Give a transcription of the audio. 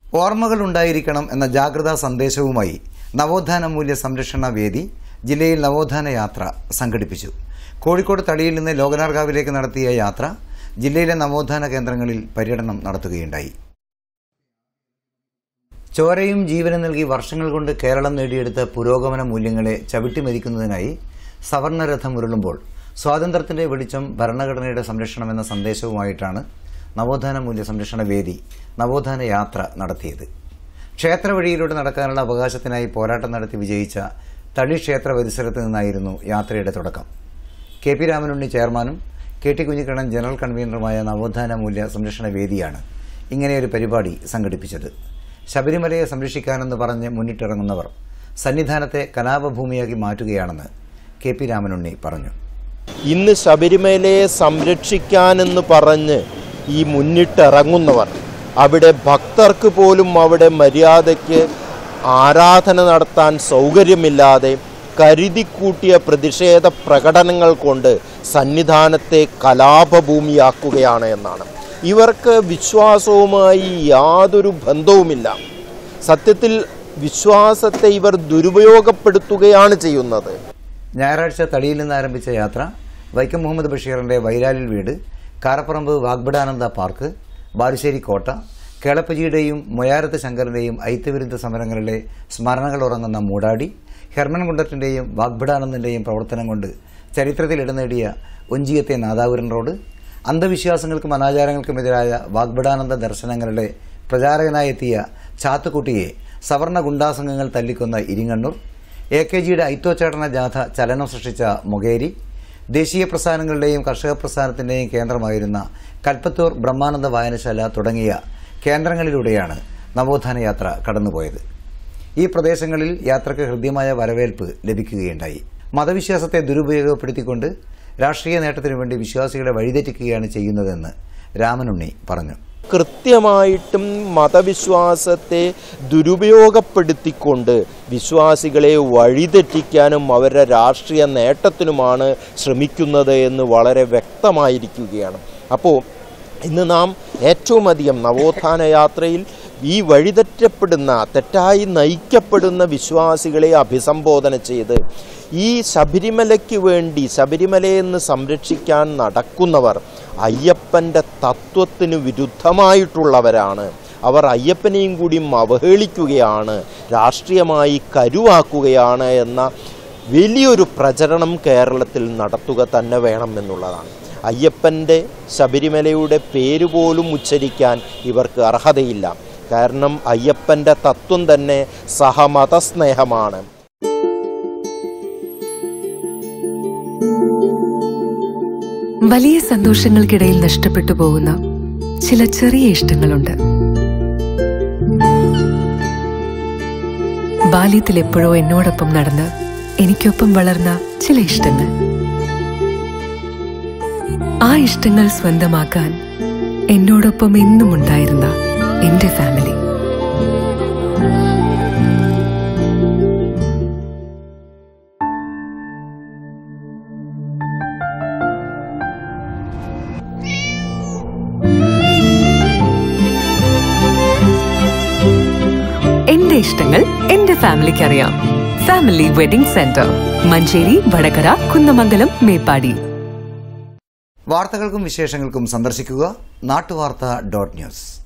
ഓർമ്മകൾ ഉണ്ടായിരിക്കണം എന്ന ജാഗ്രതാ സന്ദേശവുമായി നവോത്ഥാന മൂല്യ സംരക്ഷണ വേദി ജില്ലയിൽ നവോത്ഥാന യാത്ര സംഘടിപ്പിച്ചു കോഴിക്കോട് തളിയിൽ നിന്ന് ലോകനാർഗാവിലേക്ക് നടത്തിയ യാത്ര ജില്ലയിലെ നവോത്ഥാന കേന്ദ്രങ്ങളിൽ പര്യടനം നടത്തുകയുണ്ടായി ചോരയും ജീവനും നൽകി വർഷങ്ങൾ കൊണ്ട് കേരളം നേടിയെടുത്ത പുരോഗമന മൂല്യങ്ങളെ ചവിട്ടിമരിക്കുന്നതിനായി സവർണരഥം ഉരുളുമ്പോൾ സ്വാതന്ത്ര്യത്തിന്റെ വെളിച്ചം ഭരണഘടനയുടെ സംരക്ഷണം എന്ന സന്ദേശവുമായിട്ടാണ് നവോത്ഥാന മൂല്യ സംരക്ഷണ വേദി നവോത്ഥാന യാത്ര നടത്തിയത് ക്ഷേത്ര വഴിയിലൂടെ നടക്കാനുള്ള അവകാശത്തിനായി പോരാട്ടം നടത്തി വിജയിച്ച തളി ക്ഷേത്ര പരിസരത്ത് നിന്നായിരുന്നു യാത്രയുടെ തുടക്കം കെ പി രാമനുണ്ണി ചെയർമാനും കെ ടി കുഞ്ഞിക്കണ്ണൻ ജനറൽ കൺവീനറുമായ നവോത്ഥാന മൂല്യ സംരക്ഷണ വേദിയാണ് ഇങ്ങനെയൊരു പരിപാടി സംഘടിപ്പിച്ചത് ശബരിമലയെ സംരക്ഷിക്കാനെന്ന് പറഞ്ഞ് മുന്നിട്ടിറങ്ങുന്നവർ സന്നിധാനത്തെ കലാപഭൂമിയാക്കി മാറ്റുകയാണെന്ന് കെ പി രാമനുണ്ണി പറഞ്ഞു ഇന്ന് ശബരിമലയെ സംരക്ഷിക്കാനെന്ന് പറഞ്ഞ് ഈ മുന്നിട്ടിറങ്ങുന്നവർ അവിടെ ഭക്തർക്ക് പോലും അവിടെ മര്യാദയ്ക്ക് ആരാധന നടത്താൻ സൗകര്യമില്ലാതെ കരുതിക്കൂട്ടിയ പ്രതിഷേധ പ്രകടനങ്ങൾ കൊണ്ട് സന്നിധാനത്തെ കലാപഭൂമിയാക്കുകയാണ് എന്നാണ് ഇവർക്ക് വിശ്വാസവുമായി യാതൊരു ബന്ധവുമില്ല സത്യത്തിൽ വിശ്വാസത്തെ ഇവർ ദുരുപയോഗപ്പെടുത്തുകയാണ് ചെയ്യുന്നത് ഞായറാഴ്ച തളിയിൽ നിന്ന് ആരംഭിച്ച യാത്ര വൈക്കം മുഹമ്മദ് ബഷീറിന്റെ വൈരാലിൽ വീട് കാരപ്പറമ്പ് വാഗ്ബടാനന്ദ പാർക്ക് ബാലുശ്ശേരി കോട്ട കേളപ്പജിയുടെയും മൊയാരത്ത് ശങ്കറിന്റെയും ഐത്യവിരുദ്ധ സമരങ്ങളിലെ സ്മരണകൾ ഉറങ്ങുന്ന മൂടാടി ഹെർമൻ കുണ്ടത്തിന്റെയും വാഗ്ബടാനന്ദന്റെയും പ്രവർത്തനം കൊണ്ട് ചരിത്രത്തിൽ ഇടം നേടിയ ഒഞ്ചിയത്തെ നാദാപുരൻ റോഡ് അന്ധവിശ്വാസങ്ങൾക്കും അനാചാരങ്ങൾക്കുമെതിരായ വാഗ്ബടാനന്ദ ദർശനങ്ങളുടെ പ്രചാരകനായി എത്തിയ ചാത്തുക്കുട്ടിയെ സവർണ ഗുണ്ടാസംഘങ്ങൾ തല്ലിക്കൊന്ന ഇരിങ്ങണ്ണൂർ എ കെ ജിയുടെ ഐത്തോച്ചാടന ജാഥ ചലനം സൃഷ്ടിച്ച മൊകേരി ദേശീയ പ്രസ്ഥാനങ്ങളുടെയും കർഷക പ്രസ്ഥാനത്തിന്റെയും കേന്ദ്രമായിരുന്ന കൽപ്പത്തൂർ ബ്രഹ്മാനന്ദ വായനശാല തുടങ്ങിയ കേന്ദ്രങ്ങളിലൂടെയാണ് നവോത്ഥാന യാത്ര കടന്നുപോയത് ഈ പ്രദേശങ്ങളിൽ യാത്രയ്ക്ക് ഹൃദ്യമായ വരവേൽപ്പ് ലഭിക്കുകയുണ്ടായി മതവിശ്വാസത്തെ ദുരുപയോഗപ്പെടുത്തിക്കൊണ്ട് രാഷ്ട്രീയ നേട്ടത്തിനു വേണ്ടി വിശ്വാസികളെ വഴിതെറ്റിക്കുകയാണ് ചെയ്യുന്നതെന്ന് രാമനുണ്ണി പറഞ്ഞു കൃത്യമായിട്ടും മതവിശ്വാസത്തെ ദുരുപയോഗപ്പെടുത്തിക്കൊണ്ട് വിശ്വാസികളെ വഴിതെറ്റിക്കാനും അവരുടെ രാഷ്ട്രീയ നേട്ടത്തിനുമാണ് ശ്രമിക്കുന്നത് എന്ന് വളരെ വ്യക്തമായിരിക്കുകയാണ് അപ്പോൾ ഇന്ന് നാം ഏറ്റവും അധികം നവോത്ഥാന യാത്രയിൽ ഈ വഴിതെറ്റപ്പെടുന്ന തെറ്റായി നയിക്കപ്പെടുന്ന വിശ്വാസികളെ അഭിസംബോധന ചെയ്ത് ഈ ശബരിമലയ്ക്ക് വേണ്ടി ശബരിമലയെന്ന് സംരക്ഷിക്കാൻ നടക്കുന്നവർ അയ്യപ്പൻ്റെ തത്വത്തിന് വിരുദ്ധമായിട്ടുള്ളവരാണ് അവർ അയ്യപ്പനെയും കൂടി അവഹേളിക്കുകയാണ് രാഷ്ട്രീയമായി കരുവാക്കുകയാണ് എന്ന വലിയൊരു പ്രചരണം കേരളത്തിൽ നടത്തുക തന്നെ വേണം എന്നുള്ളതാണ് അയ്യപ്പൻ്റെ ശബരിമലയുടെ പേര് പോലും ഉച്ചരിക്കാൻ ഇവർക്ക് അർഹതയില്ല കാരണം അയ്യപ്പൻ്റെ തത്വം തന്നെ സഹമതസ്നേഹമാണ് വലിയ സന്തോഷങ്ങൾക്കിടയിൽ നഷ്ടപ്പെട്ടു പോകുന്ന ചില ചെറിയ ഇഷ്ടങ്ങളുണ്ട് ബാല്യത്തിൽ എപ്പോഴോ എന്നോടൊപ്പം നടന്ന് എനിക്കൊപ്പം വളർന്ന ചില ഇഷ്ടങ്ങൾ ആ ഇഷ്ടങ്ങൾ സ്വന്തമാക്കാൻ എന്നോടൊപ്പം എന്നും ഉണ്ടായിരുന്ന എന്റെ ഫാമിലി എന്റെ ഇഷ്ടങ്ങൾ എന്റെ ഫാമിലിക്ക് അറിയാം family wedding centre Manjeri Vadakara Kunnamangalam Meppadi വാർത്തകൾക്കും വിശേഷങ്ങൾക്കും സന്ദർശിക്കുക നാട്ടുവാർത്ത ഡോട്ട് ന്യൂസ്